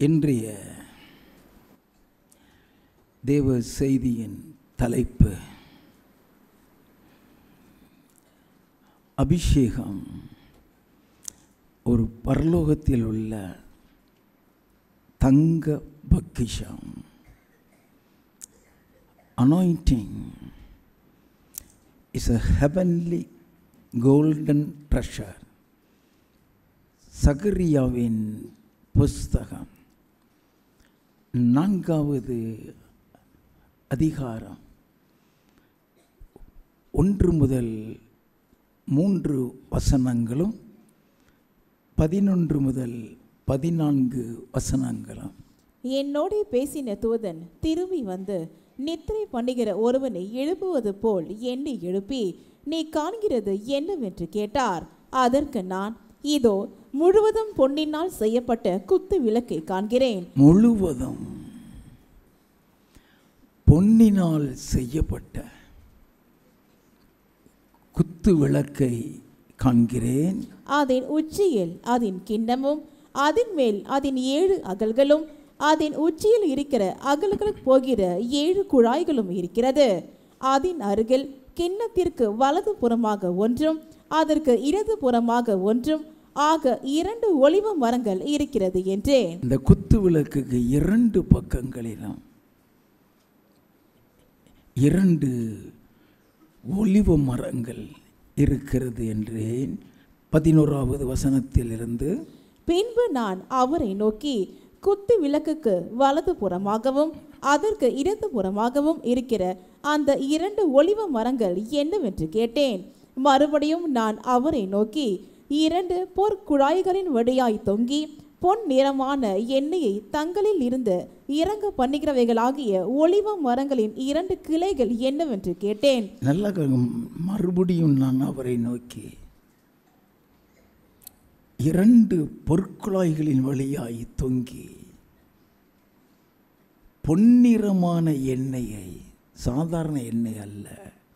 இன்றைய தேவ செய்தியின் தலைப்பு அபிஷேகம் ஒரு பரலோகத்தில் உள்ள தங்க பொக்கிஷம் anointing is a heavenly golden treasure சகரியாவின் புஸ்தகம் நான்காவது அதிகாரம் ஒன்று முதல் மூன்று வசனங்களும் பதினொன்று முதல் பதினான்கு வசனங்களும் என்னோடே பேசின தூதன் திரும்பி வந்து நித்திரை பண்ணுகிற ஒருவனை எழுப்புவது போல் என்னை எழுப்பி நீ காண்கிறது என்னவென்று கேட்டார் அதற்கு நான் இதோ முழுவதும் பொன்னினால் செய்யப்பட்ட குத்து விளக்கை காண்கிறேன் முழுவதும் பொன்னினால் செய்யப்பட்ட குத்து விளக்கை காண்கிறேன் அதன் உச்சியில் அதன் கிண்ணமும் அதன் மேல் அதன் ஏழு அகல்களும் அதன் உச்சியில் இருக்கிற அகல்களுக்கு போகிற ஏழு குழாய்களும் இருக்கிறது அதன் அருகில் கிண்ணத்திற்கு வலது புறமாக ஒன்றும் அதற்கு இடது புறமாக ஒன்றும் ஆக இரண்டு ஒளிவ மரங்கள் இருக்கிறது என்றேன் இந்த குத்து விளக்குக்கு இரண்டு பக்கங்களிலும் இரண்டு ஒலிவ மரங்கள் இருக்கிறது என்றேன் பதினோராவது வசனத்திலிருந்து பின்பு நான் அவரை நோக்கி குத்து விளக்குக்கு வலது புறமாகவும் அதற்கு இடது புறமாகவும் இருக்கிற அந்த இரண்டு ஒளிவ மரங்கள் என்னவென்று கேட்டேன் மறுபடியும் நான் அவரை நோக்கி இரண்டு பொற்குழாய்களின் வழியாய் தொங்கி பொன் நிறமான எண்ணெயை தங்களில் இருந்து இறங்க பண்ணுகிறவைகளாகிய ஒளிவ மரங்களின் இரண்டு கிளைகள் என்னவென்று கேட்டேன் நல்ல மறுபடியும் நான் அவரை நோக்கி இரண்டு பொற்குழாய்களின் வழியாய் தொங்கி பொன்னிறமான எண்ணெயை சாதாரண எண்ணெய் அல்ல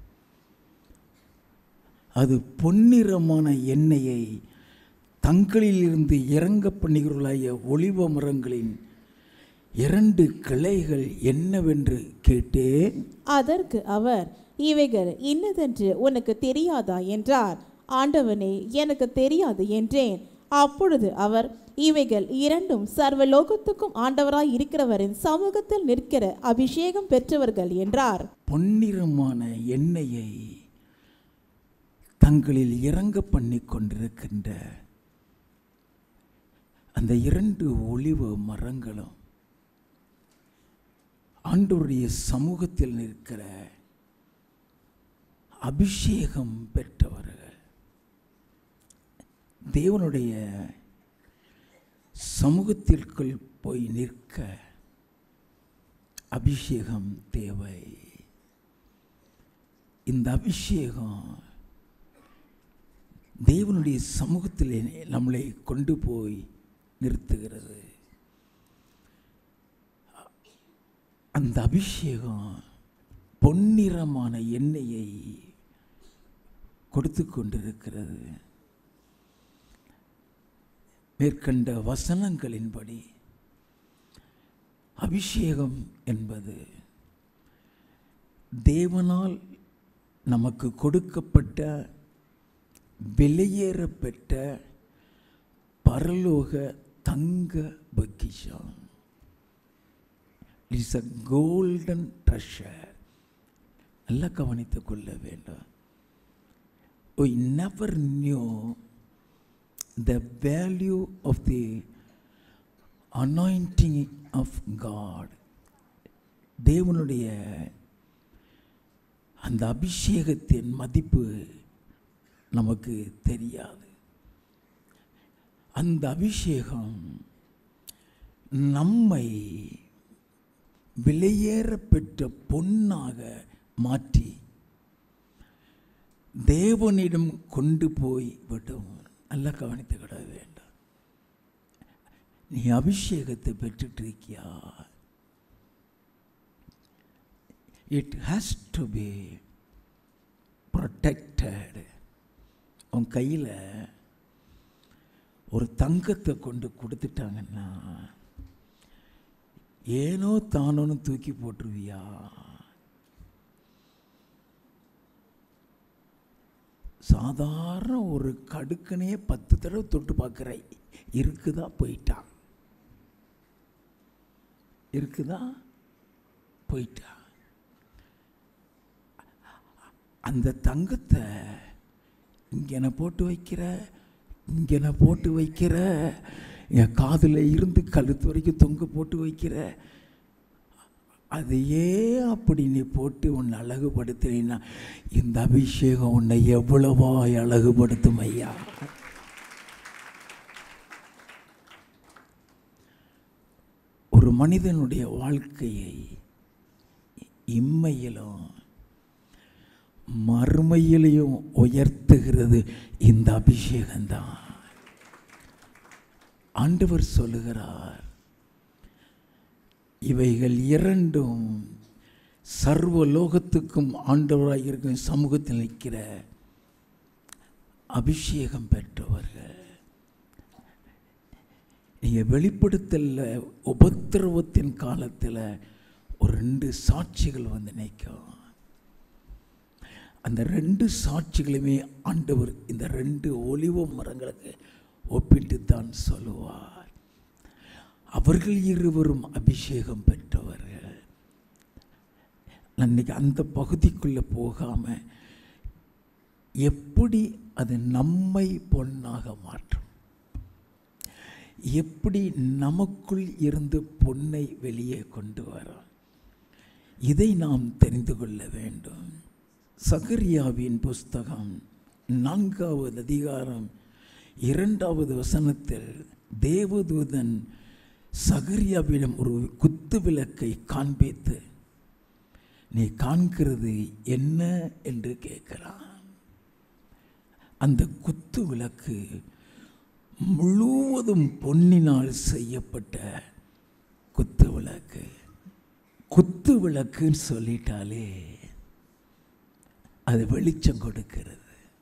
அது பொன்னிறமான எண்ணெயை தங்களிலிருந்து இறங்க பண்ணுகிறவர்களாகிய ஒளிவ மரங்களின் இரண்டு கிளைகள் என்னவென்று கேட்டேன் அதற்கு அவர் இவைகள் இன்னதென்று உனக்கு தெரியாதா என்றார் ஆண்டவனே எனக்கு தெரியாது என்றேன் அப்பொழுது அவர் இவைகள் இரண்டும் சர்வலோகத்துக்கும் ஆண்டவராய் இருக்கிறவரின் சமூகத்தில் நிற்கிற அபிஷேகம் பெற்றவர்கள் என்றார் பொன்னிறமான எண்ணெயை தங்களில் இறங்க பண்ணி கொண்டிருக்கின்ற அந்த இரண்டு ஒளிவு மரங்களும் ஆண்டவருடைய சமூகத்தில் நிற்கிற அபிஷேகம் பெற்றவர்கள் தேவனுடைய சமூகத்திற்குள் போய் நிற்க அபிஷேகம் தேவை இந்த அபிஷேகம் தேவனுடைய சமூகத்தில் நம்மளை கொண்டு போய் நிறுத்துகிறது அந்த அபிஷேகம் பொன்னிறமான எண்ணெயை கொடுத்து கொண்டிருக்கிறது மேற்கண்ட வசனங்களின்படி அபிஷேகம் என்பது தேவனால் நமக்கு கொடுக்கப்பட்ட வெளியேறப்பெற்ற பரலோக தங்க பொக்கிஷம் இட்ஸ் அ கோல்டன் ட்ரெஷர் நல்லா கவனித்துக் கொள்ள வேண்டும் we never knew the value of the anointing of God தேவனுடைய அந்த அபிஷேகத்தின் மதிப்பு நமக்கு தெரியாது அந்த அபிஷேகம் நம்மை விலையேற பெற்ற பொன்னாக மாற்றி தேவனிடம் கொண்டு போய் விடும் நல்லா கவனித்துக்கிட வேண்டாம் நீ அபிஷேகத்தை பெற்றுட்டு இருக்கியா it has to be protected உன் கையில் ஒரு தங்கத்தை கொண்டு கொடுத்துட்டாங்கன்னா ஏனோ தானோன்னு தூக்கி போட்டுருவியா சாதாரண ஒரு கடுக்கனே பத்து தடவை தொட்டு பார்க்குற இருக்குதா போயிட்டா இருக்குதா போயிட்டா அந்த தங்கத்தை இங்கன போட்டு வைக்கிற இங்கன போட்டு வைக்கிற என் காதில் இருந்து கழுத்து வரைக்கும் தொங்க போட்டு வைக்கிற அதையே அப்படி நீ போட்டு உன்னை அழகுபடுத்தினா இந்த அபிஷேகம் உன்னை எவ்வளவா அழகுபடுத்தும் ஐயா ஒரு மனிதனுடைய வாழ்க்கையை இம்மையிலும் மறுமையிலையும் உயர்த்துகிறது இந்த அபிஷேகம்தான் ஆண்டவர் சொல்லுகிறார் இவைகள் இரண்டும் சர்வ லோகத்துக்கும் ஆண்டவராக இருக்கும் சமூகத்தில் நிற்கிற அபிஷேகம் பெற்றவர்கள் நீங்கள் வெளிப்படுத்தல உபத்திரவத்தின் காலத்தில் ஒரு ரெண்டு சாட்சிகள் வந்து நிற்கும் அந்த ரெண்டு சாட்சிகளுமே ஆண்டவர் இந்த ரெண்டு ஒலிவ மரங்களுக்கு ஒப்பிட்டு தான் சொல்லுவார் அவர்கள் இருவரும் அபிஷேகம் பெற்றவர்கள் நான் இன்னைக்கு அந்த பகுதிக்குள்ளே போகாமல் எப்படி அது நம்மை பொன்னாக மாற்றும் எப்படி நமக்குள் இருந்து பொன்னை வெளியே கொண்டு வரும் இதை நாம் தெரிந்து கொள்ள வேண்டும் சகரியாவின் புஸ்தகம் நான்காவது அதிகாரம் இரண்டாவது வசனத்தில் தேவதூதன் சகரியாவிடம் ஒரு குத்து விளக்கை காண்பித்து நீ காண்கிறது என்ன என்று கேட்கிறான் அந்த குத்து விளக்கு முழுவதும் பொன்னினால் செய்யப்பட்ட குத்து விளக்கு குத்து விளக்குன்னு சொல்லிட்டாலே அது வெளிச்சம் கொடுக்கிறது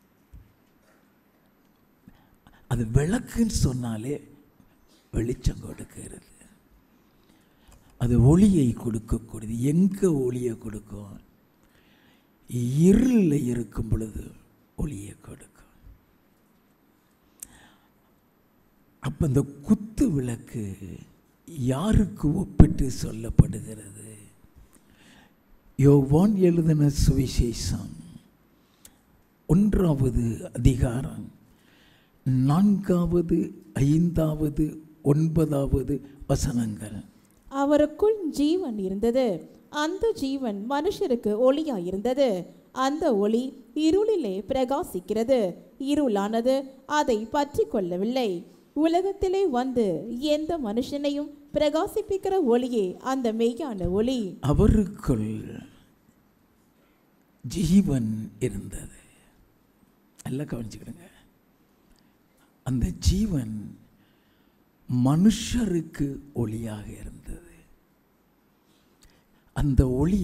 அது விளக்குன்னு சொன்னாலே வெளிச்சம் கொடுக்கிறது அது ஒளியை கொடுக்கக்கூடியது எங்கே ஒளியை கொடுக்கும் இருளில் இருக்கும் பொழுது ஒளியை கொடுக்கும் அப்போ இந்த குத்து விளக்கு யாருக்கு ஒப்பிட்டு சொல்லப்படுகிறது யோவான் எழுதின சுவிசேஷம் ஒன்றாவது அதிகாரம் நான்காவது ஐந்தாவது ஒன்பதாவது வசனங்கள் அவருக்குள் ஜீவன் இருந்தது அந்த ஜீவன் மனுஷருக்கு ஒளியாயிருந்தது அந்த ஒளி இருளிலே பிரகாசிக்கிறது இருளானது அதை பற்றி கொள்ளவில்லை உலகத்திலே வந்து எந்த மனுஷனையும் பிரகாசிப்பிக்கிற ஒளியே அந்த மெய்யான ஒளி அவருக்குள் ஜீவன் இருந்தது நல்லா கவனிச்சுக்கிடுங்க அந்த ஜீவன் மனுஷருக்கு ஒளியாக இருந்தது அந்த ஒளி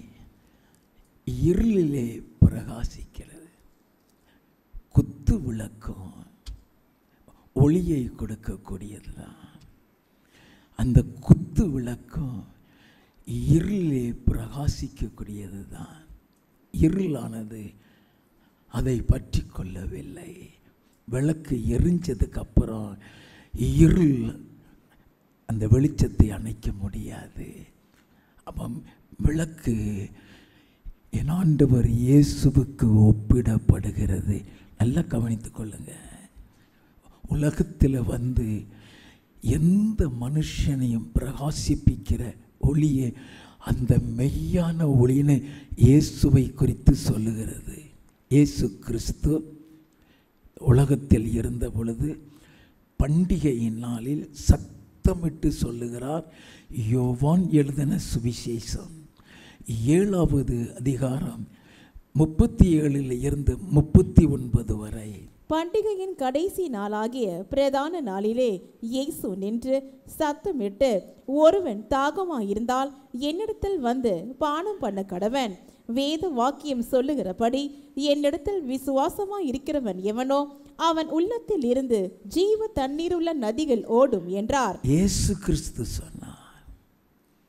இருளிலே பிரகாசிக்கிறது குத்து விளக்கும் ஒளியை கொடுக்கக்கூடியது தான் அந்த குத்து விளக்கும் இருளிலே பிரகாசிக்கக்கூடியது தான் இருளானது அதை பற்றி கொள்ளவில்லை விளக்கு எரிஞ்சதுக்கு அப்புறம் இருள் அந்த வெளிச்சத்தை அணைக்க முடியாது அப்போ விளக்கு என் ஆண்டவர் இயேசுவுக்கு ஒப்பிடப்படுகிறது நல்லா கவனித்துக் கொள்ளுங்க உலகத்தில் வந்து எந்த மனுஷனையும் பிரகாசிப்பிக்கிற ஒளியை அந்த மெய்யான ஒளியினை இயேசுவை குறித்து சொல்லுகிறது இயேசு கிறிஸ்து உலகத்தில் இருந்த பொழுது பண்டிகையின் நாளில் சத்தமிட்டு சொல்லுகிறார் யோவான் எழுதின சுவிசேஷம் ஏழாவது அதிகாரம் முப்பத்தி ஏழில் இருந்து முப்பத்தி ஒன்பது வரை பண்டிகையின் கடைசி நாளாகிய பிரதான நாளிலே இயேசு நின்று சத்தமிட்டு ஒருவன் தாகமாயிருந்தால் என்னிடத்தில் வந்து பானம் பண்ண கடவன் வேத வாக்கியம் சொல்லுகிறபடி என்னிடத்தில் விசுவாசமாய் இருக்கிறவன் எவனோ அவன் உள்ளத்தில் இருந்து ஜீவ தண்ணீருள்ள நதிகள் ஓடும் என்றார் இயேசு கிறிஸ்து சொன்னார்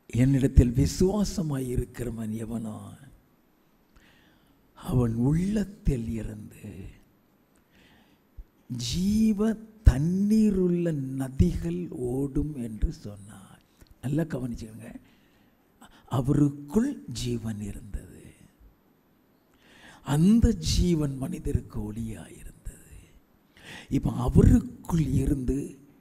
என்னிடத்தில் விசுவாசமாய் இருக்கிறவன் எவனோ அவன் உள்ளத்தில் இருந்து ஜீவ தண்ணீருள்ள நதிகள் ஓடும் என்று சொன்னார் நல்லா கவனிச்சுக்கோங்க அவருக்குள் ஜீவன் இருந்தது அந்த ஜீவன் மனிதருக்கு ஒளியாக இருந்தது இப்போ அவருக்குள் இருந்து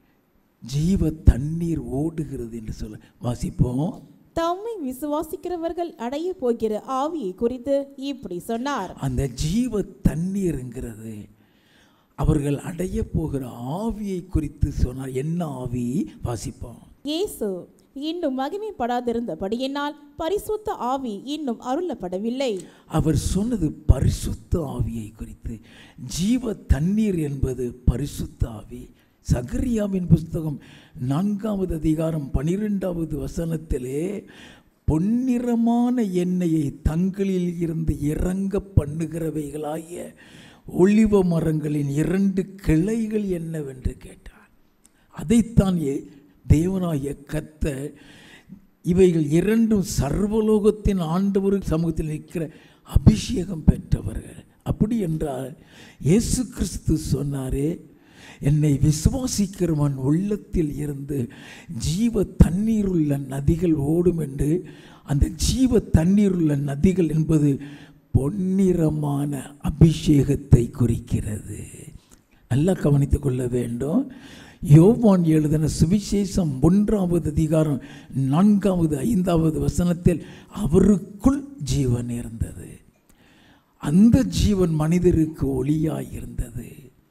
ஜீவ தண்ணீர் ஓடுகிறது என்று சொல்ல வாசிப்போம் தம்மை விசுவாசிக்கிறவர்கள் அடைய போகிற ஆவியை குறித்து இப்படி சொன்னார் அந்த ஜீவ தண்ணீருங்கிறது அவர்கள் அடைய போகிற ஆவியை குறித்து சொன்னார் என்ன ஆவி வாசிப்போம் இயேசு இன்னும் மகிமைப்படாதிருந்தபடியினால் பரிசுத்த ஆவி இன்னும் அருளப்படவில்லை அவர் சொன்னது பரிசுத்த ஆவியை குறித்து ஜீவ தண்ணீர் என்பது பரிசுத்த ஆவி சகரியாவின் புஸ்தகம் நான்காவது அதிகாரம் பனிரெண்டாவது வசனத்திலே பொன்னிறமான எண்ணெயை தங்களில் இருந்து இறங்க பண்ணுகிறவைகளாகிய ஒளிவ மரங்களின் இரண்டு கிளைகள் என்னவென்று கேட்டார் அதைத்தான் ஏ- தேவனாகிய கர்த்தர் இவைகள் இரண்டும் சர்வலோகத்தின் ஆண்டவர் சமூகத்தில் நிற்கிற அபிஷேகம் பெற்றவர்கள் அப்படி என்றால் இயேசு கிறிஸ்து சொன்னாரே என்னை விசுவாசிக்கிறவன் உள்ளத்தில் இருந்து ஜீவ தண்ணீருள்ள நதிகள் ஓடும் என்று அந்த ஜீவ தண்ணீருள்ள நதிகள் என்பது பொன்னிறமான அபிஷேகத்தை குறிக்கிறது நல்லா கவனித்துக் கொள்ள வேண்டும் யோவான் எழுதின சுவிசேஷம் ஒன்றாவது அதிகாரம் நான்காவது ஐந்தாவது வசனத்தில் அவருக்குள் ஜீவன் இருந்தது அந்த ஜீவன் மனிதருக்கு ஒளியாய் இருந்தது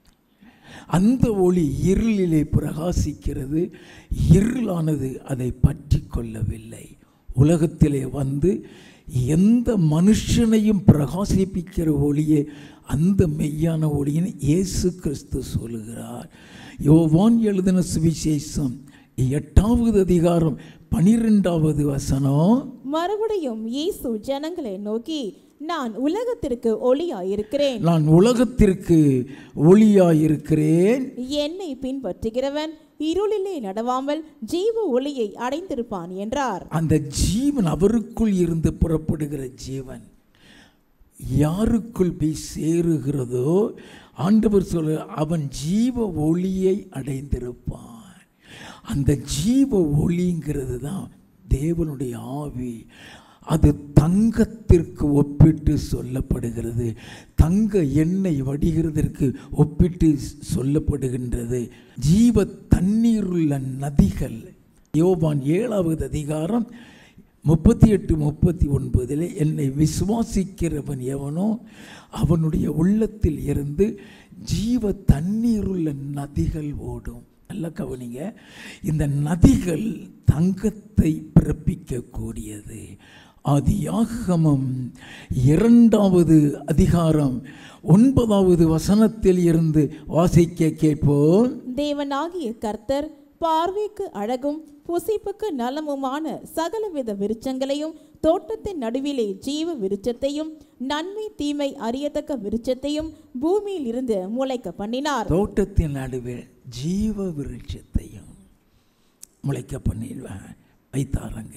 அந்த ஒளி இருளிலே பிரகாசிக்கிறது இருளானது அதை பற்றி கொள்ளவில்லை உலகத்திலே வந்து எந்த மனுஷனையும் பிரகாசிப்பிக்கிற ஒளியே அந்த மெய்யான ஒளியின் இயேசு கிறிஸ்து சொல்லுகிறார் யோவான் எழுதின சுவிசேஷம் எட்டாவது அதிகாரம் பனிரெண்டாவது வசனம் மறுபடியும் இயேசு ஜனங்களை நோக்கி நான் உலகத்திற்கு ஒளியாயிருக்கிறேன் நான் உலகத்திற்கு ஒளியாயிருக்கிறேன் என்னை பின்பற்றுகிறவன் இருளிலே நடவாமல் ஜீவ ஒளியை அடைந்திருப்பான் என்றார் அந்த ஜீவன் அவருக்குள் இருந்து புறப்படுகிற ஜீவன் யாருக்குள் போய் சேருகிறதோ ஆண்டவர் சொல்ல அவன் ஜீவ ஒளியை அடைந்திருப்பான் அந்த ஜீவ ஒளிங்கிறது தான் தேவனுடைய ஆவி அது தங்கத்திற்கு ஒப்பிட்டு சொல்லப்படுகிறது தங்க எண்ணெய் வடிகிறதற்கு ஒப்பிட்டு சொல்லப்படுகின்றது ஜீவ தண்ணீருள்ள நதிகள் யோவான் ஏழாவது அதிகாரம் முப்பத்தி எட்டு முப்பத்தி ஒன்பதில் என்னை விசுவாசிக்கிறவன் எவனோ அவனுடைய உள்ளத்தில் இருந்து ஜீவ தண்ணீருள்ள நதிகள் ஓடும் நல்லா கவனிங்க இந்த நதிகள் தங்கத்தை பிறப்பிக்கக்கூடியது ஆதியாகமம் இரண்டாவது அதிகாரம் ஒன்பதாவது வசனத்தில் இருந்து வாசிக்க கேட்போம் தேவனாகிய கர்த்தர் பார்வைக்கு அழகும் புசிப்புக்கு நலமுமான சகலவித விருட்சங்களையும் தோட்டத்தின் நடுவிலே ஜீவ விருட்சத்தையும் நன்மை தீமை அறியத்தக்க விருட்சத்தையும் பூமியில் இருந்து முளைக்க பண்ணினார் தோட்டத்தின் நடுவில் ஜீவ விருட்சத்தையும் முளைக்க பண்ணிடுவேன் வைத்தாரங்க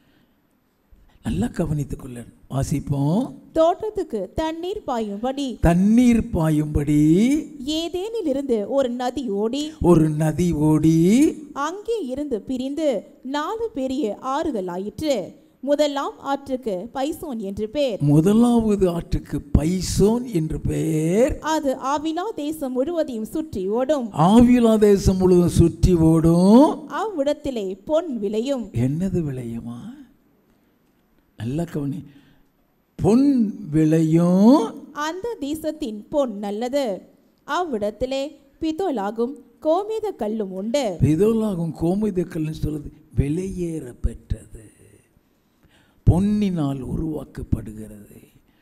நல்லா கவனித்துக் கொள்ள வாசிப்போம் தோட்டத்துக்கு தண்ணீர் பாயும்படி தண்ணீர் பாயும்படி ஏதேனில் இருந்து ஒரு நதி ஓடி ஒரு நதி ஓடி அங்கே இருந்து பிரிந்து நாலு பெரிய ஆறுதலாயிற்று முதலாம் ஆற்றுக்கு பைசோன் என்று பேர் முதலாவது ஆற்றுக்கு பைசோன் என்று பெயர் அது ஆவிலா தேசம் முழுவதையும் சுற்றி ஓடும் ஆவிலா தேசம் முழுவதும் சுற்றி ஓடும் அவ்விடத்திலே பொன் விளையும் என்னது விளையுமா நல்லா கவனி பொன் விளையும் அந்த தேசத்தின் பொன் நல்லது அவ்விடத்திலே பித்தோலாகும் கோமேத கல்லும் உண்டு பிதோலாகும் கோமிதக்கல்னு சொல்லுது வெளியேற பெற்றது பொன்னினால் உருவாக்கப்படுகிறது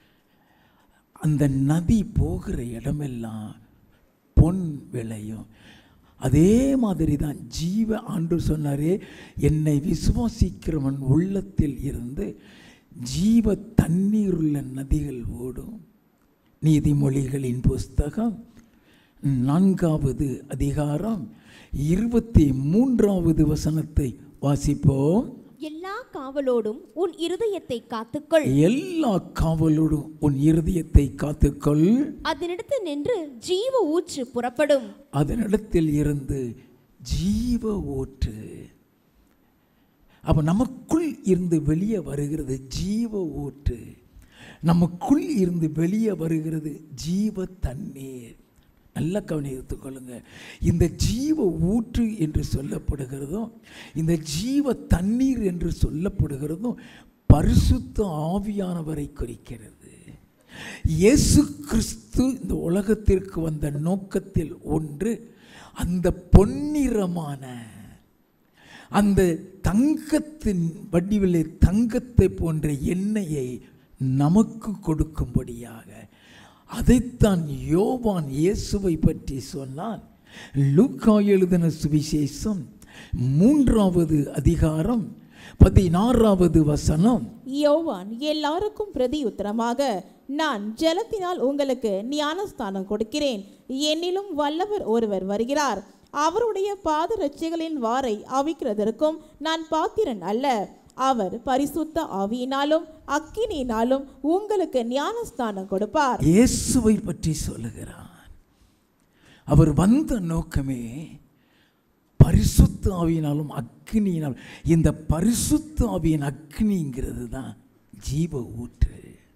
அந்த நதி போகிற இடமெல்லாம் பொன் விளையும் அதே மாதிரி தான் ஜீவ ஆண்டு சொன்னாரே என்னை விசுவாசிக்கிறவன் உள்ளத்தில் இருந்து ஜீவ தண்ணீருள்ள நதிகள் ஓடும் நீதிமொழிகளின் புஸ்தகம் நான்காவது அதிகாரம் இருபத்தி மூன்றாவது வசனத்தை வாசிப்போம் எல்லா காவலோடும் உன் இருதயத்தை காத்துக்கொள் எல்லா காவலோடும் உன் இருதயத்தை காத்துக்கொள் அதனிடத்து நின்று ஜீவ ஊற்று புறப்படும் அதனிடத்தில் இருந்து ஜீவ ஊற்று அப்ப நமக்குள் இருந்து வெளியே வருகிறது ஜீவ ஊற்று நமக்குள் இருந்து வெளியே வருகிறது ஜீவ தண்ணீர் நல்ல கவனித்துக் கொள்ளுங்க இந்த ஜீவ ஊற்று என்று சொல்லப்படுகிறதும் இந்த ஜீவ தண்ணீர் என்று சொல்லப்படுகிறதும் பரிசுத்த ஆவியானவரை குறிக்கிறது இயேசு கிறிஸ்து இந்த உலகத்திற்கு வந்த நோக்கத்தில் ஒன்று அந்த பொன்னிறமான அந்த தங்கத்தின் வடிவிலே தங்கத்தை போன்ற எண்ணெயை நமக்கு கொடுக்கும்படியாக அதைத்தான் யோவான் இயேசுவை பற்றி சொன்னான் லூக்கா எழுதின சுவிசேஷம் மூன்றாவது அதிகாரம் பதினாறாவது வசனம் யோவான் எல்லாருக்கும் பிரதியுத்தரமாக நான் ஜலத்தினால் உங்களுக்கு ஞானஸ்தானம் கொடுக்கிறேன் என்னிலும் வல்லவர் ஒருவர் வருகிறார் அவருடைய பாதரட்சைகளின் வாரை அவிக்கிறதற்கும் நான் பாத்திரன் அல்ல அவர் பரிசுத்த ஆவியினாலும் அக்கினியினாலும் உங்களுக்கு ஞானஸ்தானம் கொடுப்பார் இயேசுவை பற்றி சொல்லுகிறான் அவர் வந்த நோக்கமே பரிசுத்த ஆவியினாலும் அக்னியினாலும் இந்த பரிசுத்த ஆவியின் அக்னிங்கிறது தான் ஜீவ ஊற்று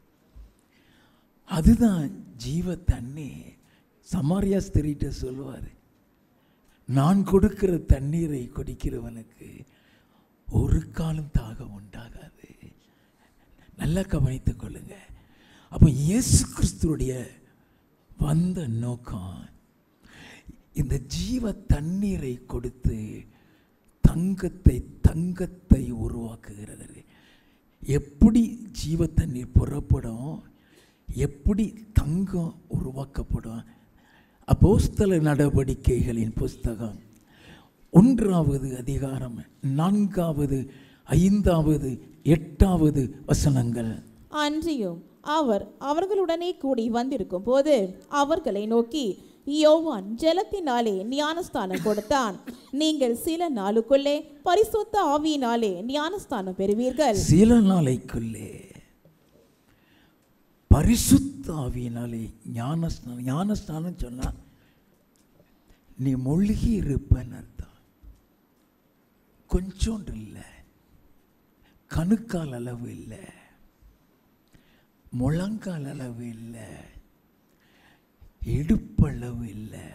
அதுதான் ஜீவ தண்ணி சமாரியா ஸ்திரிட்ட சொல்லுவார் நான் கொடுக்கிற தண்ணீரை குடிக்கிறவனுக்கு ஒரு காலம் தாகம் உண்டாகாது நல்லா கவனித்துக் கொள்ளுங்க அப்போ இயேசு கிறிஸ்துடைய வந்த நோக்கம் இந்த ஜீவ தண்ணீரை கொடுத்து தங்கத்தை தங்கத்தை உருவாக்குகிறது எப்படி ஜீவ தண்ணீர் புறப்படும் எப்படி தங்கம் உருவாக்கப்படும் அப்போஸ்தல நடவடிக்கைகளின் புஸ்தகம் ஒன்றாவது அதிகாரம் நான்காவது ஐந்தாவது எட்டாவது வசனங்கள் அன்றியும் அவர் அவர்களுடனே கூடி வந்திருக்கும் போது அவர்களை நோக்கி யோவான் ஜலத்தினாலே ஞானஸ்தானம் கொடுத்தான் நீங்கள் சில நாளுக்குள்ளே பரிசுத்த ஆவியினாலே ஞானஸ்தானம் பெறுவீர்கள் சில நாளைக்குள்ளே பரிசுத்த ஆவியினாலே ஞானஸ்நானம் ஞானஸ்நானம் சொன்னா நீ மூழ்கி இருப்பேன்னு அர்த்தம் கொஞ்சோண்டு இல்லை கணுக்கால் அளவு இல்லை முழங்கால் அளவு இல்லை இடுப்பளவு இல்லை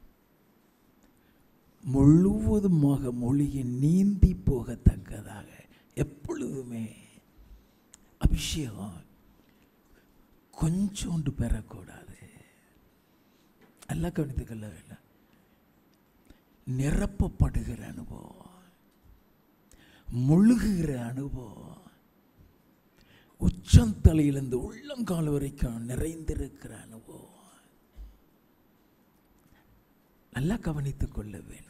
முழுவதுமாக மொழியை நீந்தி போகத்தக்கதாக எப்பொழுதுமே அபிஷேகம் கொஞ்சோண்டு பெறக்கூடாது நல்லா கவனித்துக் கொள்ள வேண்டும் நிரப்பப்படுகிற அனுபவம் முழுகுகிற அனுபவம் உச்சந்தலையிலிருந்து உள்ளங்கால் வரைக்கும் நிறைந்திருக்கிற அனுபவம் நல்லா கவனித்துக் கொள்ள வேண்டும்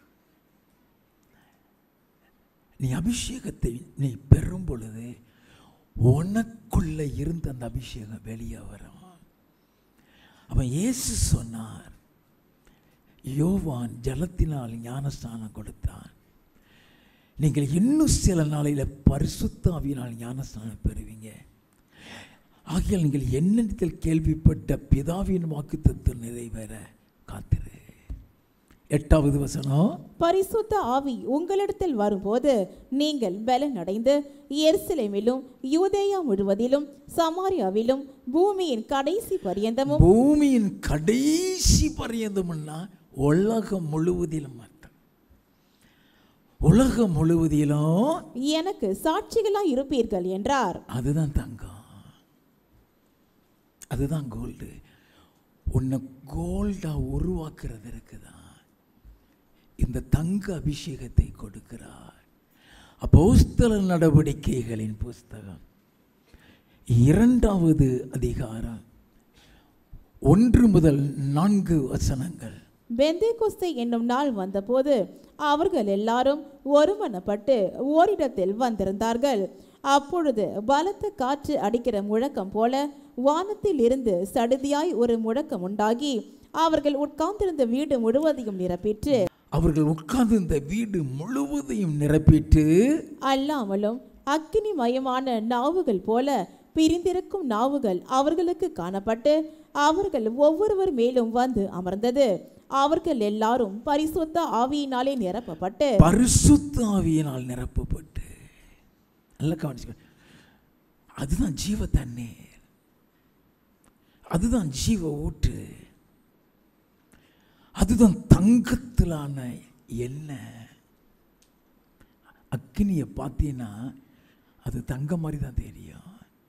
நீ அபிஷேகத்தை நீ பெறும் பொழுது உனக்குள்ள இருந்த அந்த அபிஷேகம் வெளியே வரும் அவன் இயேசு சொன்னார் யோவான் ஜலத்தினால் ஞானஸ்தானம் கொடுத்தான் நீங்கள் இன்னும் சில நாளையில் பரிசுத்த ஆவியினால் ஞானஸ்தானம் பெறுவீங்க ஆகையால் நீங்கள் என்னிடத்தில் கேள்விப்பட்ட பிதாவின் வாக்குத்தத்து நிறைவேற காத்திரு எட்டாவது வசனம் பரிசுத்த ஆவி உங்களிடத்தில் வரும்போது நீங்கள் பலனடைந்து எருசலேமிலும் யூதேயா முழுவதிலும் சமாரியாவிலும் பூமியின் கடைசி பரியந்தமும் பூமியின் கடைசி பரியந்தம்னா உலகம் முழுவதிலும் அர்த்தம் உலகம் முழுவதிலும் எனக்கு சாட்சிகளாய் இருப்பீர்கள் என்றார் அதுதான் தங்கம் அதுதான் கோல்டு உன்னை கோல்டா உருவாக்குறதற்கு தான் இந்த தங்க அபிஷேகத்தை கொடுக்கிறார் அப்போஸ்தல நடவடிக்கைகளின் புஸ்தகம் இரண்டாவது அதிகாரம் ஒன்று முதல் நான்கு வசனங்கள் பெந்தேகொஸ்தே என்னும் நாள் வந்தபோது அவர்கள் எல்லாரும் ஒருமனப்பட்டு ஓரிடத்தில் வந்திருந்தார்கள் அப்பொழுது பலத்த காற்று அடிக்கிற முழக்கம் போல வானத்தில் இருந்து சடுதியாய் ஒரு முழக்கம் உண்டாகி அவர்கள் உட்கார்ந்திருந்த வீடு முழுவதையும் நிரப்பிற்று அவர்கள் உட்கார்ந்து இந்த வீடு முழுவதையும் நிரப்பிட்டு அல்லாமலும் அக்கினிமயமான நாவுகள் போல பிரிந்திருக்கும் நாவுகள் அவர்களுக்கு காணப்பட்டு அவர்கள் ஒவ்வொருவர் மேலும் வந்து அமர்ந்தது அவர்கள் எல்லாரும் பரிசுத்த ஆவியினாலே நிரப்பப்பட்டு பரிசுத்த ஆவியினால் நிரப்பப்பட்டு நல்லா கவனிச்சுக்க அதுதான் ஜீவ தண்ணீர் அதுதான் ஜீவ ஊற்று அதுதான் தங்கத்திலான எண்ணெய் அக்கினியை பார்த்தீங்கன்னா அது தங்க மாதிரி தான் தெரியும்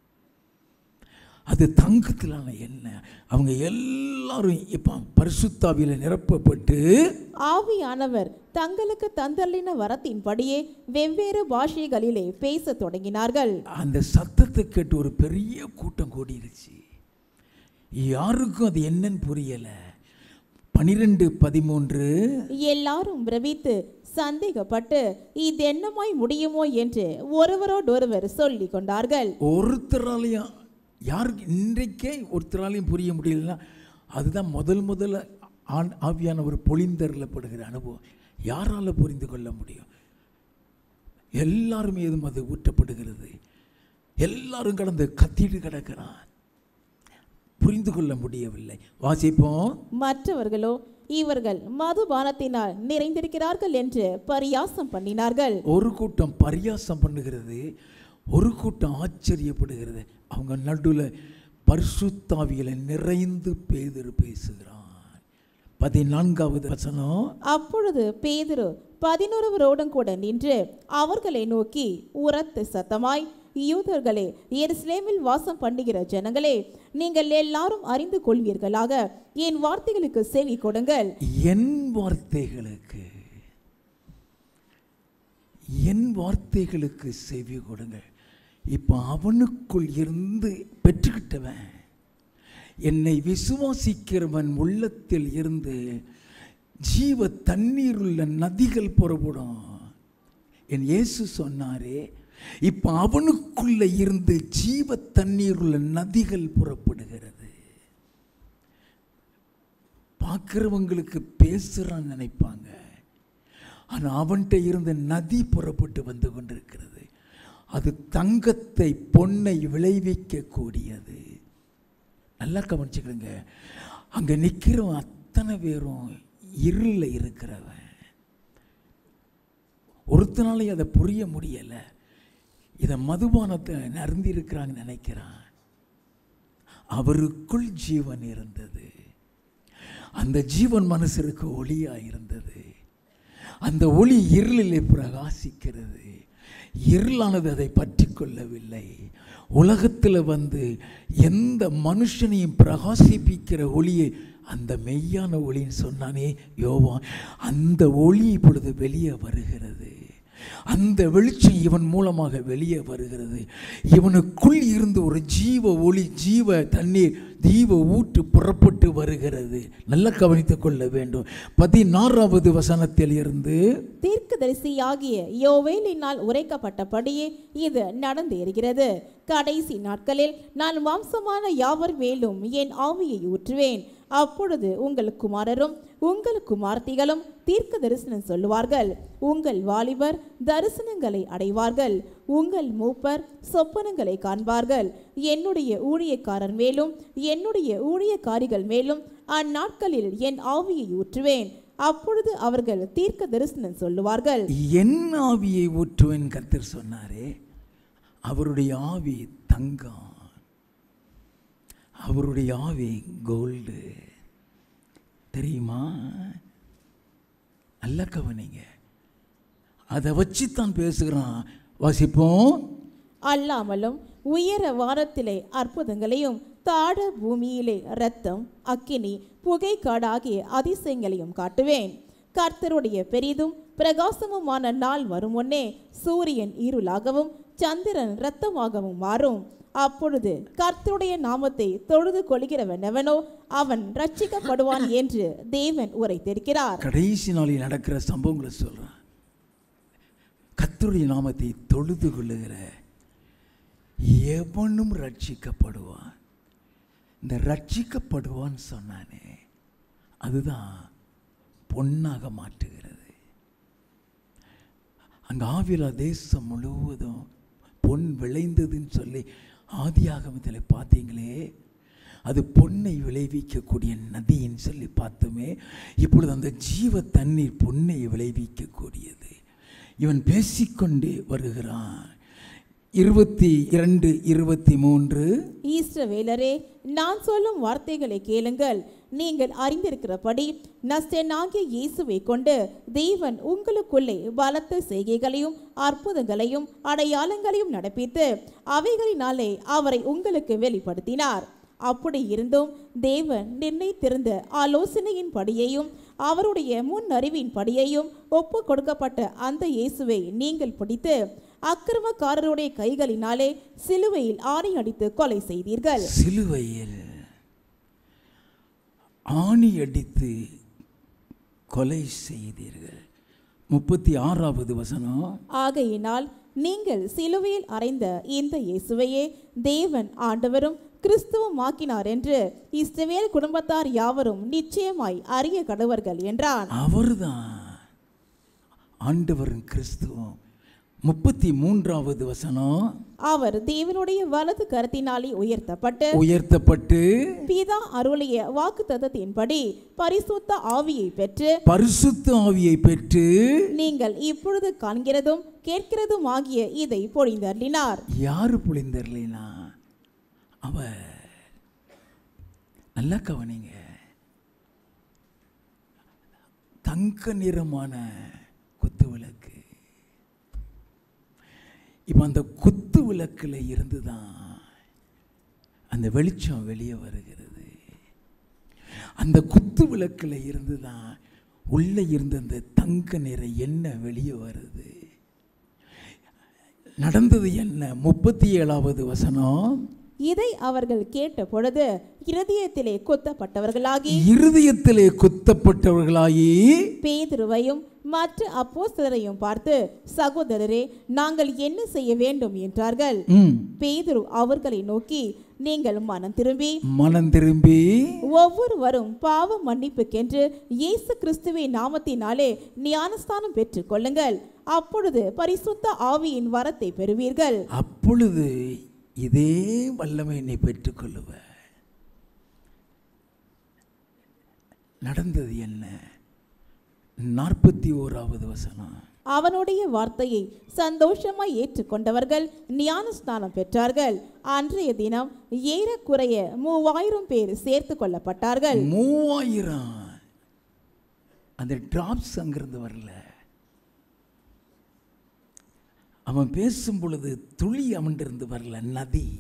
அது தங்கத்திலான எண்ணெய் அவங்க எல்லாரும் இப்போ பரிசுத்தாவியில் நிரப்பப்பட்டு ஆவியானவர் தங்களுக்கு தந்தள்ளின வரத்தின்படியே வெவ்வேறு பாஷைகளிலே பேசத் தொடங்கினார்கள் அந்த சத்தத்தை கேட்டு ஒரு பெரிய கூட்டம் கூடிருச்சு யாருக்கும் அது என்னன்னு புரியல பனிரெண்டு பதிமூன்று எல்லாரும் பிரமித்து சந்தேகப்பட்டு இது என்னமாய் முடியுமோ என்று ஒருவரோடொருவர் சொல்லிக் கொண்டார்கள் ஒருத்தராலையும் யாருக்கு இன்றைக்கே ஒருத்தராலையும் புரிய முடியலன்னா அதுதான் முதல் முதல்ல ஆண் ஆவியானவர் பொழிந்தருளப்படுகிற அனுபவம் யாரால புரிந்து கொள்ள முடியும் எல்லாரும் ஏதும் அது ஊற்றப்படுகிறது எல்லாரும் கடந்து கத்திட்டு கிடக்கிறான் புரிந்து கொள்ள முடியவில்லை வாசிப்போம் மற்றவர்களோ இவர்கள் மதுபானத்தினால் நிறைந்திருக்கிறார்கள் என்று பரியாசம் பண்ணினார்கள் ஒரு கூட்டம் பரியாசம் பண்ணுகிறது ஒரு கூட்டம் ஆச்சரியப்படுகிறது அவங்க நடுவில் பரிசுத்தாவியில நிறைந்து பேதர் பேசுகிறான் பதினான்காவது வசனம் அப்பொழுது பேதுரு பதினொருவரோடும் கூட நின்று அவர்களை நோக்கி உரத்த சத்தமாய் யூதர்களே எருசலேமில் வாசம் பண்ணுகிற ஜனங்களே நீங்கள் எல்லாரும் அறிந்து கொள்வீர்களாக என் வார்த்தைகளுக்கு செவி கொடுங்கள் என் வார்த்தைகளுக்கு என் வார்த்தைகளுக்கு செவி கொடுங்க இப்போ அவனுக்குள் இருந்து பெற்றுக்கிட்டவன் என்னை விசுவாசிக்கிறவன் உள்ளத்தில் இருந்து ஜீவ தண்ணீர் உள்ள நதிகள் புறப்படும் என் இயேசு சொன்னாரே இப்போ அவனுக்குள்ள இருந்து ஜீவ தண்ணீர் உள்ள நதிகள் புறப்படுகிறது பார்க்குறவங்களுக்கு பேசுகிறான்னு நினைப்பாங்க ஆனால் அவன்கிட்ட இருந்த நதி புறப்பட்டு வந்து கொண்டிருக்கிறது அது தங்கத்தை பொன்னை விளைவிக்கக்கூடியது நல்லா கவனிச்சுக்கிடுங்க அங்கே நிற்கிறவன் அத்தனை பேரும் இருளில் இருக்கிறவன் ஒருத்தனாலையும் அதை புரிய முடியலை இதை மதுபானத்தை நருந்தி இருக்கிறாங்கன்னு நினைக்கிறான் அவருக்குள் ஜீவன் இருந்தது அந்த ஜீவன் மனசிற்கு ஒளியா இருந்தது அந்த ஒளி இருளிலே பிரகாசிக்கிறது இருளானது அதை பற்றி கொள்ளவில்லை உலகத்தில் வந்து எந்த மனுஷனையும் பிரகாசிப்பிக்கிற ஒளியை அந்த மெய்யான ஒளின்னு சொன்னானே யோவான் அந்த ஒளி இப்பொழுது வெளியே வருகிறது அந்த வெளிச்சம் இவன் மூலமாக வெளியே வருகிறது இவனுக்குள் இருந்து ஒரு ஜீவ ஒளி ஜீவ தண்ணீர் தீவ ஊற்று புறப்பட்டு வருகிறது நல்ல கவனித்துக் கொள்ள வேண்டும் பதினாறாவது வசனத்தில் இருந்து தீர்க்கதரிசியாகிய யோவேலினால் உரைக்கப்பட்டபடியே இது நடந்தேறுகிறது கடைசி நாட்களில் நான் மாம்சமான யாவர் மேலும் என் ஆவியை ஊற்றுவேன் அப்பொழுது உங்கள் குமாரரும் உங்கள் குமார்த்திகளும் தீர்க்க தரிசனம் சொல்லுவார்கள் உங்கள் வாலிபர் தரிசனங்களை அடைவார்கள் உங்கள் மூப்பர் சொப்பனங்களை காண்பார்கள் என்னுடைய ஊழியக்காரர் மேலும் என்னுடைய ஊழியக்காரிகள் மேலும் அந்நாட்களில் என் ஆவியை ஊற்றுவேன் அப்பொழுது அவர்கள் தீர்க்க தரிசனம் சொல்லுவார்கள் என் ஆவியை ஊற்றுவேன் கர்த்தர் சொன்னாரே அவருடைய ஆவி தங்கம் அவருடைய ஆவி கோல்டு தெரியுமா நல்ல கவனிங்க அதை வச்சு தான் பேசுகிறான் வாசிப்போம் அல்லாமலும் உயர வானத்திலே அற்புதங்களையும் தாழ பூமியிலே இரத்தம் அக்கினி புகை காடாகிய அதிசயங்களையும் காட்டுவேன் கர்த்தருடைய பெரிதும் பிரகாசமுமான நாள் வரும் முன்னே சூரியன் இருளாகவும் சந்திரன் இரத்தமாகவும் மாறும் அப்பொழுது கர்த்தருடைய நாமத்தை தொழுது கொள்கிறவனவனோ அவன் ரட்சிக்கப்படுவான் என்று தேவன் உரைத்திருக்கிறார் கடைசி நாளில் நடக்கிற சம்பவங்களை சொல்கிறான் கர்த்தருடைய நாமத்தை தொழுது கொள்ளுகிற எவனும் ரட்சிக்கப்படுவான் இந்த ரட்சிக்கப்படுவான்னு சொன்னானே அதுதான் பொன்னாக மாற்றுகிறது அங்கே ஆவிலா தேசம் முழுவதும் பொன் விளைந்ததுன்னு சொல்லி ஆதியாகமத்தில் பார்த்தீங்களே அது பொன்னை விளைவிக்கக்கூடிய நதின்னு சொல்லி பார்த்தோமே இப்பொழுது அந்த ஜீவ தண்ணீர் பொன்னை விளைவிக்கக்கூடியது இவன் பேசிக்கொண்டே வருகிறான் இருபத்தி இரண்டு இருபத்தி மூன்று ஈஸ்ரவேலரே நான் சொல்லும் வார்த்தைகளை கேளுங்கள் நீங்கள் அறிந்திருக்கிறபடி நஸ்தனாகிய இயேசுவை கொண்டு தேவன் உங்களுக்குள்ளே பலத்த செய்கைகளையும் அற்புதங்களையும் அடையாளங்களையும் நடப்பித்து அவைகளினாலே அவரை உங்களுக்கு வெளிப்படுத்தினார் அப்படி இருந்தும் தேவன் நிர்ணயித்திருந்த ஆலோசனையின் படியையும் அவருடைய முன் அறிவின் படியையும் ஒப்பு கொடுக்கப்பட்ட அந்த இயேசுவை நீங்கள் பிடித்து அக்கிரமக்காரருடைய கைகளினாலே சிலுவையில் ஆணி அடித்து கொலை செய்தீர்கள் சிலுவையில் ஆணி அடித்து கொலை செய்தீர்கள் முப்பத்தி ஆறாவது வசனம் ஆகையினால் நீங்கள் சிலுவையில் அறைந்த இந்த இயேசுவையே தேவன் ஆண்டவரும் கிறிஸ்துவமாக்கினார் என்று இஸ்ரவேல் குடும்பத்தார் யாவரும் நிச்சயமாய் அறிய கடவர்கள் என்றான் அவர்தான் ஆண்டவரின் கிறிஸ்துவம் முப்பத்தி மூன்றாவது வசனம் அவர் தேவனுடைய வலது கரத்தினாலே உயர்த்தப்பட்டு உயர்த்தப்பட்டு பிதா அருளிய வாக்குத்தத்தத்தின்படி பரிசுத்த ஆவியை பெற்று பரிசுத்த ஆவியை பெற்று நீங்கள் இப்பொழுது காண்கிறதும் கேட்கிறதும் ஆகிய இதை பொழிந்தள்ளினார் யாரு புளிந்தர்லினா அவர் நல்லா கவனிங்க தங்க நிறமான குத்து விளக்கு இப்போ அந்த குத்து விளக்குல இருந்து தான் அந்த வெளிச்சம் வெளியே வருகிறது அந்த குத்து விளக்குல இருந்து தான் உள்ளே இருந்த அந்த தங்க நிற எண்ணெய் வெளியே வருது நடந்தது என்ன முப்பத்தி ஏழாவது வசனம் இதை அவர்கள் கேட்ட பொழுது இருதயத்திலே குத்தப்பட்டவர்களாகி இருதயத்திலே குத்தப்பட்டவர்களாகி பேதுருவையும் மற்ற அப்போஸ்தலரையும் பார்த்து சகோதரரே நாங்கள் என்ன செய்ய வேண்டும் என்றார்கள் ம், பேதுரு அவர்களை நோக்கி நீங்கள் மனம் திரும்பி மனம் திரும்பி ஒவ்வொருவரும் பாவ மன்னிப்புக்கென்று இயேசு கிறிஸ்துவின் நாமத்தினாலே ஞானஸ்தானம் பெற்றுக் கொள்ளுங்கள் அப்பொழுது பரிசுத்த ஆவியின் வரத்தை பெறுவீர்கள் அப்பொழுது இதே வல்லமை நீ பெற்றுக்கொள்ளுவ நடந்தது என்ன நாற்பத்தி ஓராவது வசனம் அவனுடைய வார்த்தையை சந்தோஷமாய் ஏற்றுக்கொண்டவர்கள் ஞானஸ்நானம் பெற்றார்கள் அன்றைய தினம் ஏறக்குறைய மூவாயிரம் பேர் சேர்த்து கொள்ளப்பட்டார்கள் மூவாயிரம் அந்த டிராப்ஸ் அங்கிருந்து வரல அவன் பேசும் பொழுது துளி அவனிருந்து வரல நதி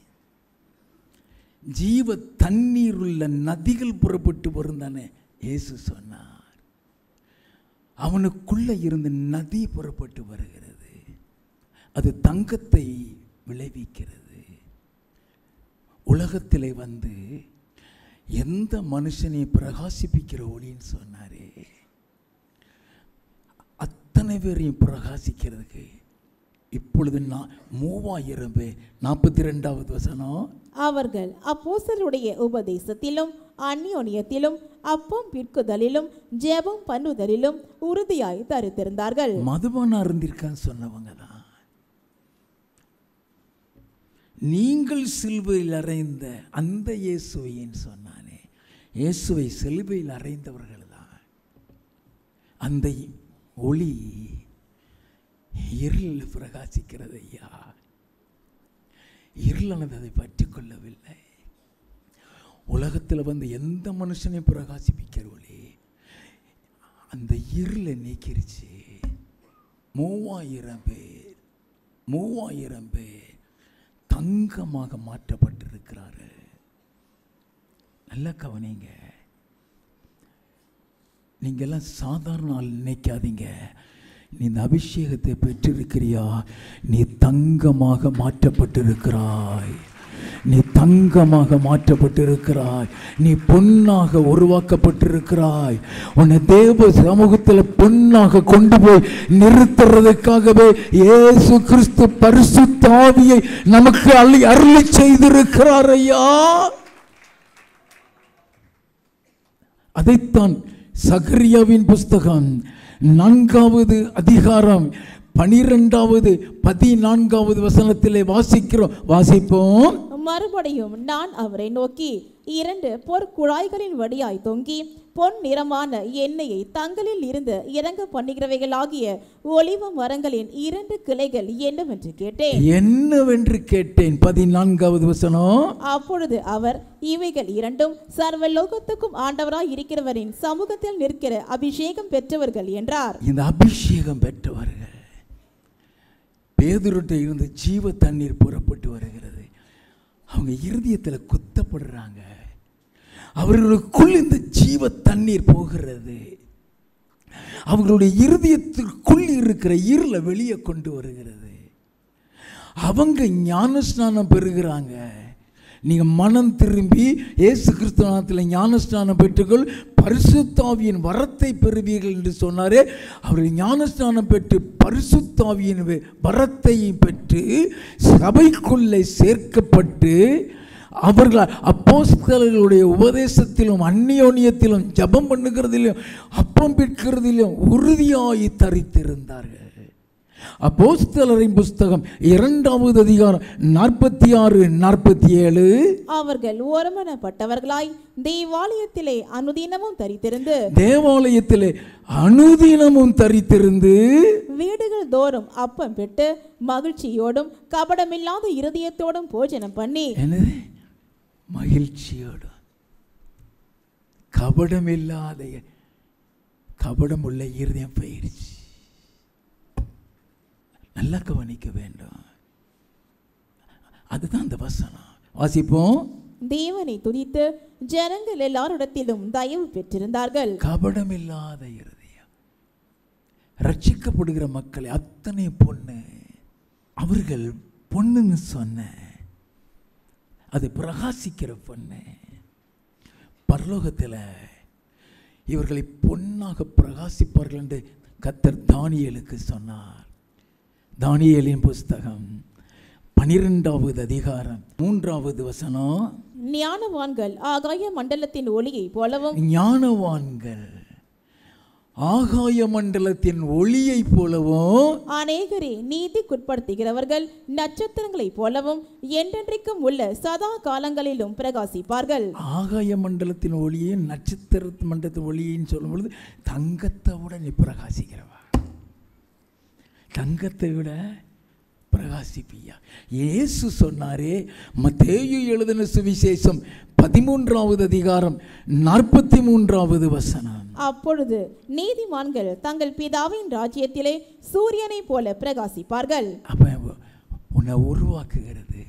ஜீவ தண்ணீர் உள்ள நதிகள் புறப்பட்டு வரும் தானே இயேசு சொன்னார் அவனுக்குள்ள இருந்து நதி புறப்பட்டு வருகிறது அது தங்கத்தை விளைவிக்கிறது உலகத்திலே வந்து எந்த மனுஷனை பிரகாசிப்பிக்கிற ஒளின்னு சொன்னாரே அத்தனை பேரையும் பிரகாசிக்கிறதுக்கு இப்பொழுது நான் மூவாயிரம் பேர் நாற்பத்தி ரெண்டாவது வசனம் அவர்கள் அப்போஸ்தலருடைய உபதேசத்திலும் அந்யோன்யத்திலும் அப்பம் பிற்குதலிலும் ஜெபம் பண்ணுதலிலும் உறுதியாய் தரித்திருந்தார்கள் மதுபானம் அருந்திருக்கான்னு சொன்னவங்க தான் நீங்கள் சிலுவையில் அறைந்த அந்த இயேசுவைன்னு சொன்னானே இயேசுவை சிலுவையில் அறைந்தவர்கள் தான் அந்த ஒளி இருளில் பிரகாசிக்கிறது ஐயா இருளானது அதை பற்றி கொள்ளவில்லை உலகத்தில் வந்து எந்த மனுஷனையும் பிரகாசிப்பிக்கிற ஒளி அந்த இருளை நீக்கிருச்சு மூவாயிரம் பேர் மூவாயிரம் பேர் தங்கமாக மாற்றப்பட்டிருக்கிறார்கள் நல்லா கவனிங்க நீங்கெல்லாம் சாதாரண ஆள் நினைக்காதீங்க நீ இந்த அபிஷேகத்தை பெற்றிருக்கிறியா நீ தங்கமாக மாற்றப்பட்டிருக்கிறாய் நீ தங்கமாக மாற்றப்பட்டிருக்கிறாய் நீ பொன்னாக உருவாக்கப்பட்டிருக்கிறாய் உன்னை தேவ சமூகத்தில் பொன்னாக கொண்டு போய் நிறுத்துறதுக்காகவே இயேசு கிறிஸ்து பரிசுத்த ஆவியை நமக்கு அள்ளி அருளி செய்திருக்கிறார் ஐயா அதைத்தான் சகரியாவின் புஸ்தகம் நான்காவது அதிகாரம் பனிரெண்டாவது பதினான்காவது வசனத்திலே வாசிக்கிறோம் வாசிப்போம் மறுபடியும் நான் அவரை நோக்கி இரண்டு பொற்குழாய்களின் வழியாய் தொங்கி பொன் நிறமான எண்ணெயை தங்களில் இருந்து இறங்க பண்ணுகிறவைகளாகிய ஒலிவ மரங்களின் இரண்டு கிளைகள் என்னவென்று கேட்டேன் என்னவென்று கேட்டேன் பதினான்காவது வசனம் அப்பொழுது அவர் இவைகள் இரண்டும் சர்வலோகத்துக்கும் ஆண்டவராய் இருக்கிறவரின் சமூகத்தில் நிற்கிற அபிஷேகம் பெற்றவர்கள் என்றார் இந்த அபிஷேகம் பெற்றவர்கள் பேதுருட்ட இருந்து ஜீவ தண்ணீர் புறப்பட்டு வருகிறது அவங்க இருதயத்தில் குத்தப்படுறாங்க அவர்களுக்குள் இந்த ஜீவ தண்ணீர் போகிறது அவங்களுடைய இருதயத்திற்குள் இருக்கிற இருளை வெளியே கொண்டு வருகிறது அவங்க ஞானஸ்நானம் பெறுகிறாங்க நீங்க மனம் திரும்பி இயேசு கிறிஸ்து நாமத்தில் ஞானஸ்நானம் பெற்றுக்கொள் பரிசுத்தாவியின் வரத்தை பெறுவீர்கள் என்று சொன்னாரே அவர்கள் ஞானஸ்நானம் பெற்று பரிசுத்தாவியின் வே- வரத்தையும் பெற்று சபைக்குள்ளே சேர்க்கப்பட்டு அவர்கள் அப்போஸ்தலர்களுடைய உபதேசத்திலும் அந்நியோன்யத்திலும் ஜெபம் பண்ணுகிறதிலும் அப்பம் பிற்கிறதிலும் உறுதியாய் தரித்திருந்தார்கள் அப்போஸ்தலரின் புஸ்தகம் இரண்டாவது அதிகாரம் நாற்பத்தி ஆறு நாற்பத்தி ஏழு அவர்கள் ஒருமனப்பட்டவர்களாய் தேவாலயத்திலே அனுதினமும் தரித்திருந்து தேவாலயத்திலே அனுதினமும் தரித்திருந்து வீடுகள் தோறும் அப்பம் பெற்று மகிழ்ச்சியோடும் கபடமில்லாத இருதயத்தோடும் போஜனம் பண்ணி என்னது மகிழ்ச்சியோடு கபடமில்லாத கபடம் உள்ள இருதயம் போயிருச்சு நல்லா கவனிக்க வேண்டும் அதுதான் அந்த வசனம் வாசிப்போம் தேவனை துதித்து ஜனங்கள் எல்லாரிடத்திலும் தயவு பெற்றிருந்தார்கள் கபடமில்லாத இருதயம் ரட்சிக்கப்படுகிற மக்களை அத்தனை பொண்ணு அவர்கள் பொண்ணுன்னு சொன்ன அது பிரகாசிக்கிற பொண்ணு பரலோகத்தில் இவர்களை பொன்னாக பிரகாசிப்பார்கள் என்று கத்தர் தானியேலுக்கு சொன்னார் தானியேலின் புஸ்தகம் பனிரெண்டாவது அதிகாரம் மூன்றாவது வசனம் ஞானவான்கள் ஆகாய மண்டலத்தின் ஒளியைப் போலவும் ஞானவான்கள் ஆகாய மண்டலத்தின் ஒளியைப் போலவும் அநேகரே நீதிக்குட்படுத்துகிறவர்கள் நட்சத்திரங்களைப் போலவும் என்றென்றைக்கும் உள்ள சதா காலங்களிலும் பிரகாசிப்பார்கள் ஆகாய மண்டலத்தின் ஒளியை நட்சத்திர மண்டலத்தின் ஒளியைன்னு சொல்லும் பொழுது தங்கத்தை விட நீ பிரகாசிக்கிறவா தங்கத்தை விட பிரகாசிப்பியா இயேசு சொன்னாரே மத்தேயு எழுதின சுவிசேஷம் பதிமூன்றாவது அதிகாரம் நாற்பத்தி மூன்றாவது வசனம் அப்பொழுது நீதிமான்கள் தங்கள் பிதாவின் ராஜ்யத்திலே சூரியனைப் போல பிரகாசிப்பார்கள் அப்ப உன்னை உருவாக்குகிறது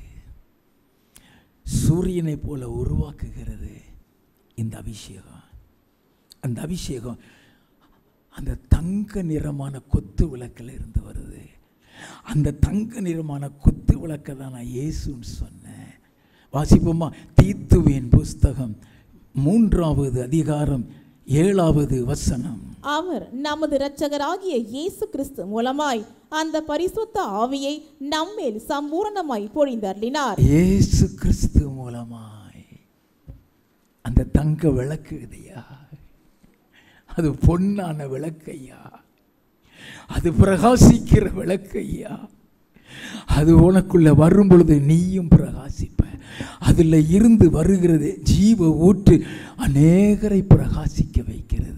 சூரியனை போல உருவாக்குகிறது இந்த அபிஷேகம் அந்த அபிஷேகம் அந்த தங்க நிறமான கொத்து விளக்கில் இருந்து வருது அந்த தங்க நிறமான கொத்து விளக்கை தான் நான் இயேசுன்னு சொன்னேன் வாசிப்போமா தீத்துவின் புஸ்தகம் மூன்றாவது அதிகாரம் ஏழாவது வசனம் அவர் நமது இரட்சகராகிய இயேசு கிறிஸ்து மூலமாய் அந்த பரிசுத்த ஆவியை நம்மேல் சம்பூரணமாய் பொழிந்தருளினார் இயேசு கிறிஸ்து மூலமாய் அந்த தங்க விளக்கு இதையா அது பொன்னான விளக்கையா அது பிரகாசிக்கிற விளக்கையா அது உனக்குள்ள வரும் பொழுது நீயும் பிரகாசிப்ப அதில் இருந்து வருகிறது ஜீவ ஊற்று அநேகரை பிரகாசிக்க வைக்கிறது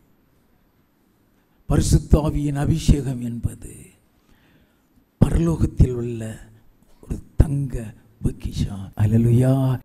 பரிசுத்தாவியின் அபிஷேகம் என்பது பரலோகத்தில் உள்ள ஒரு தங்க பொக்கிஷம் அல்லேலூயா